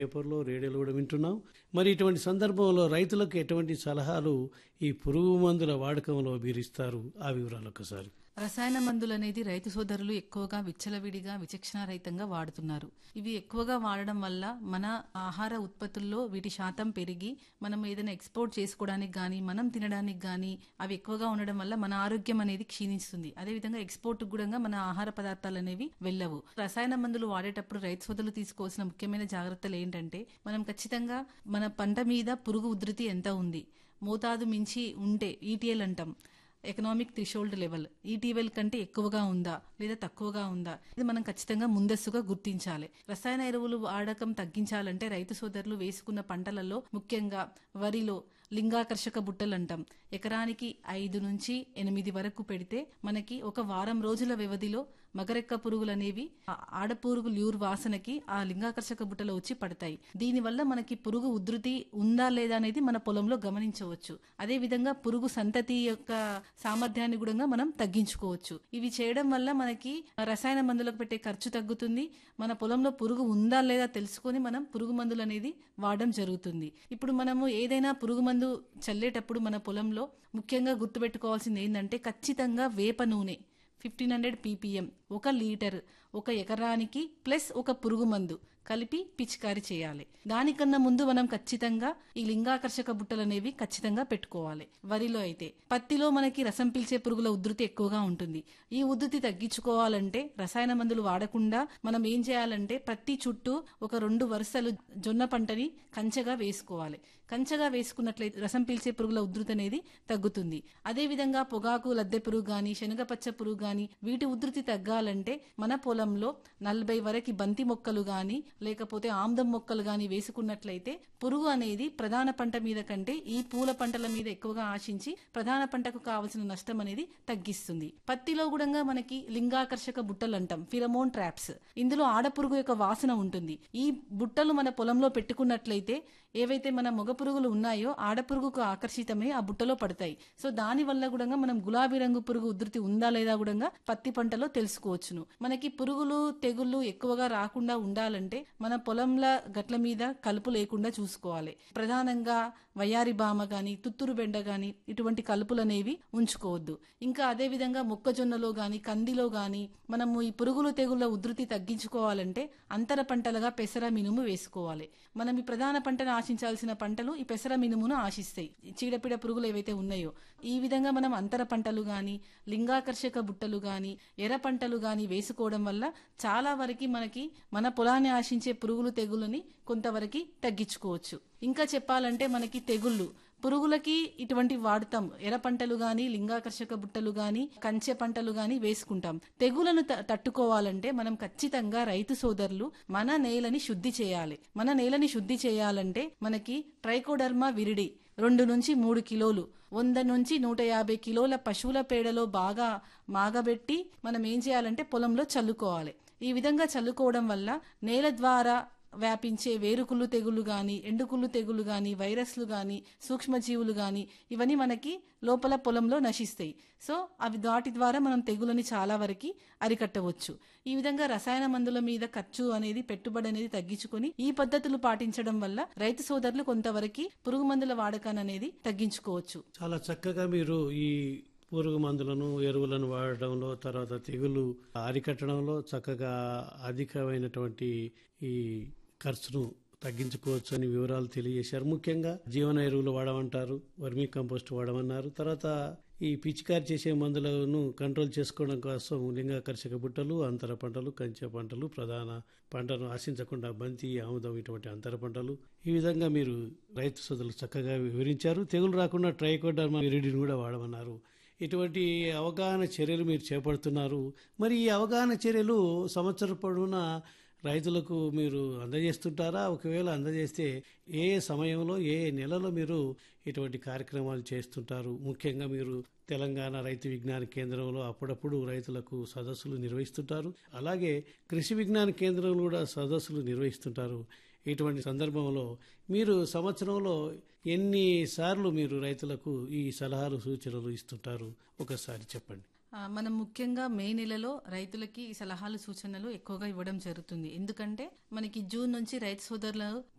పేపర్లో రేడియోలో కూడా వింటున్నాం మరి ఇటువంటి సందర్భంలో రైతులకు ఎటువంటి సలహాలు ఈ పురుగు మందుల వాడకంలో మీరు ఇస్తారు ఆ వివరాలు ఒకసారి రసాయన మందులు అనేది రైతు సోదరులు ఎక్కువగా విచ్చలవిడిగా విచక్షణారహితంగా వాడుతున్నారు ఇవి ఎక్కువగా వాడడం వల్ల మన ఆహార ఉత్పత్తుల్లో వీటి శాతం పెరిగి మనం ఏదైనా ఎక్స్పోర్ట్ చేసుకోవడానికి గానీ మనం తినడానికి గానీ అవి ఎక్కువగా ఉండడం వల్ల మన ఆరోగ్యం అనేది క్షీణిస్తుంది అదేవిధంగా ఎక్స్పోర్ట్ కూడా మన ఆహార పదార్థాలు అనేవి వెళ్ళవు రసాయన మందులు వాడేటప్పుడు రైతు సోదరులు తీసుకోవాల్సిన ముఖ్యమైన జాగ్రత్తలు ఏంటంటే మనం ఖచ్చితంగా మన పంట మీద పురుగు ఉధృతి ఎంత ఉంది మోతాదు మించి ఉంటే ఈటీఎల్ అంటాం ఎకనామిక్ థ్రిషోల్డ్ లెవెల్ ఈటీవెల్ కంటే ఎక్కువగా ఉందా లేదా తక్కువగా ఉందా ఇది మనం ఖచ్చితంగా ముందస్తుగా గుర్తించాలి రసాయన ఎరువులు వాడకం తగ్గించాలంటే రైతు సోదరులు వేసుకున్న పంటలలో ముఖ్యంగా వరిలో లింగాకర్షక బుట్టలు అంటాం ఎకరానికి ఐదు నుంచి ఎనిమిది వరకు పెడితే మనకి ఒక వారం రోజుల వ్యవధిలో మగరెక్క పురుగులు అనేవి ఆ ఆడపురుగు ల్యూర్ వాసనకి ఆ లింగాకర్షక బుట్టలో వచ్చి పడతాయి దీనివల్ల మనకి పురుగు ఉధృతి ఉందా లేదా అనేది మన పొలంలో గమనించవచ్చు అదే విధంగా పురుగు సంతతి యొక్క సామర్థ్యాన్ని కూడా మనం తగ్గించుకోవచ్చు ఇవి చేయడం వల్ల మనకి రసాయన మందులకు పెట్టే ఖర్చు తగ్గుతుంది మన పొలంలో పురుగు ఉందా లేదా తెలుసుకొని మనం పురుగు మందులు అనేది వాడడం జరుగుతుంది ఇప్పుడు మనము ఏదైనా పురుగు మందు చల్లేటప్పుడు మన పొలంలో ముఖ్యంగా గుర్తుపెట్టుకోవాల్సింది ఏంటంటే ఖచ్చితంగా వేప నూనె ఫిఫ్టీన్ హండ్రెడ్ పీపీఎం ఒక లీటర్ ఒక ఎకరానికి ప్లస్ ఒక పురుగు మందు కలిపి పిచికారీ చేయాలి దానికన్నా ముందు మనం ఖచ్చితంగా ఈ లింగాకర్షక బుట్టలు అనేవి ఖచ్చితంగా పెట్టుకోవాలి వరిలో అయితే పత్తిలో మనకి రసం పీల్చే పురుగుల ఉధృతి ఎక్కువగా ఉంటుంది ఈ ఉధృతి తగ్గించుకోవాలంటే రసాయన మందులు వాడకుండా మనం ఏం చేయాలంటే ప్రతి చుట్టూ ఒక రెండు వరుసలు జొన్న పంటని కంచెగా వేసుకోవాలి కంచెగా వేసుకున్నట్లయితే రసం పీల్చే పురుగుల ఉధృతి అనేది తగ్గుతుంది అదే విధంగా పొగాకు లద్దె పురుగు గాని శనగపచ్చ పురుగు గాని వీటి ఉధృతి తగ్గాలంటే మన పొలంలో నలభై వరకు బంతి మొక్కలు గాని లేకపోతే ఆమ్దం మొక్కలు గాని వేసుకున్నట్లయితే పురుగు అనేది ప్రధాన పంట మీద కంటే ఈ పూల పంటల మీద ఎక్కువగా ఆశించి ప్రధాన పంటకు కావలసిన నష్టం అనేది తగ్గిస్తుంది పత్తిలో కూడా మనకి లింగాకర్షక బుట్టలు అంటాం ఫిరమోన్ ట్రాప్స్ ఇందులో ఆడపురుగు యొక్క వాసన ఉంటుంది ఈ బుట్టలు మన పొలంలో పెట్టుకున్నట్లయితే ఏవైతే మన మగ పురుగులు ఉన్నాయో ఆడపురుగుకు ఆకర్షితమై ఆ బుట్టలో పడతాయి సో దాని వల్ల కూడా మనం గులాబీ రంగు పురుగు ఉధృతి ఉందా లేదా కూడా పత్తి పంటలో తెలుసుకోవచ్చును మనకి పురుగులు తెగుళ్ళు ఎక్కువగా రాకుండా ఉండాలంటే మన పొలంల గట్ల మీద కలుపు లేకుండా చూసుకోవాలి ప్రధానంగా వయారి బామ గాని తుత్తురు బెండ గాని ఇటువంటి కలుపులు అనేవి ఉంచుకోవద్దు ఇంకా అదే విధంగా మొక్కజొన్నలో గాని కందిలో గాని మనము ఈ పురుగులు తెగుళ్ళ ఉధృతి తగ్గించుకోవాలంటే అంతర పంటలుగా పెసర మినుము వేసుకోవాలి మనం ఈ ప్రధాన పంటను ఆశించాల్సిన పంటలు ఈ పెసర మినుమును ఆశిస్తాయి చీడపీడ పురుగులు ఏవైతే ఉన్నాయో ఈ విధంగా మనం అంతర పంటలు గాని లింగాకర్షక బుట్టలు గాని ఎర్ర పంటలు గాని వేసుకోవడం వల్ల చాలా వరకు మనకి మన పొలాన్ని ఆశించే పురుగులు తెగులని కొంతవరకు తగ్గించుకోవచ్చు ఇంకా చెప్పాలంటే మనకి తెగుళ్ళు పురుగులకి ఇటువంటి వాడతాం ఎర్ర పంటలు గాని లింగాకర్షక బుట్టలు గాని కంచె పంటలు గాని వేసుకుంటాం తెగులను త- తట్టుకోవాలంటే మనం ఖచ్చితంగా రైతు సోదరులు మన నేలని శుద్ధి చేయాలి మన నేలని శుద్ధి చేయాలంటే మనకి ట్రైకోడర్మా విరిడి రెండు నుంచి మూడు కిలోలు వంద నుంచి నూట యాభై కిలోల పశువుల పేడలో బాగా మాగబెట్టి మనం ఏం చేయాలంటే పొలంలో చల్లుకోవాలి ఈ విధంగా చల్లుకోవడం వల్ల నేల ద్వారా వ్యాపించే వేరుకుళ్ళు తెగులు గాని ఎండుకుళ్ళు తెగులు గాని వైరస్లు గాని సూక్ష్మజీవులు గాని ఇవన్నీ మనకి లోపల పొలంలో నశిస్తాయి సో అవి వాటి ద్వారా మనం తెగులని చాలా వరకు అరికట్టవచ్చు ఈ విధంగా రసాయన మందుల మీద ఖర్చు అనేది పెట్టుబడి అనేది తగ్గించుకొని ఈ పద్ధతులు పాటించడం వల్ల రైతు సోదరులు కొంతవరకు పురుగు మందుల వాడకాన్ని అనేది తగ్గించుకోవచ్చు చాలా చక్కగా మీరు ఈ పురుగు మందులను ఎరువులను వాడడంలో తర్వాత తెగులు అరికట్టడంలో చక్కగా అధికమైనటువంటి ఈ ఖర్చును తగ్గించుకోవచ్చు అని వివరాలు తెలియజేశారు ముఖ్యంగా జీవన ఎరువులు వాడమంటారు వర్మీ కంపోస్ట్ వాడమన్నారు తర్వాత ఈ పిచికారి చేసే మందులను కంట్రోల్ చేసుకోవడం కోసం లింగాకర్షక బుట్టలు అంతర పంటలు కంచె పంటలు ప్రధాన పంటను ఆశించకుండా బంతి ఆముదం ఇటువంటి అంతర పంటలు ఈ విధంగా మీరు రైతు సోదరులు చక్కగా వివరించారు తెగులు రాకుండా ట్రైకోడర్మా విరిడిని కూడా వాడమన్నారు ఇటువంటి అవగాహన చర్యలు మీరు చేపడుతున్నారు మరి ఈ అవగాహన చర్యలు సంవత్సరం పొడవునా రైతులకు మీరు అందజేస్తుంటారా ఒకవేళ అందజేస్తే ఏ సమయంలో ఏ నెలలో మీరు ఇటువంటి కార్యక్రమాలు చేస్తుంటారు ముఖ్యంగా మీరు తెలంగాణ రైతు విజ్ఞాన కేంద్రంలో అప్పుడప్పుడు రైతులకు సదస్సులు నిర్వహిస్తుంటారు అలాగే కృషి విజ్ఞాన కేంద్రంలో కూడా సదస్సులు నిర్వహిస్తుంటారు ఇటువంటి సందర్భంలో మీరు సంవత్సరంలో ఎన్నిసార్లు మీరు రైతులకు ఈ సలహాలు సూచనలు ఇస్తుంటారు ఒకసారి చెప్పండి ఆ, మనం ముఖ్యంగా మే నెలలో రైతులకి ఈ సలహాలు సూచనలు ఎక్కువగా ఇవ్వడం జరుగుతుంది ఎందుకంటే మనకి జూన్ నుంచి రైతు సోదరులు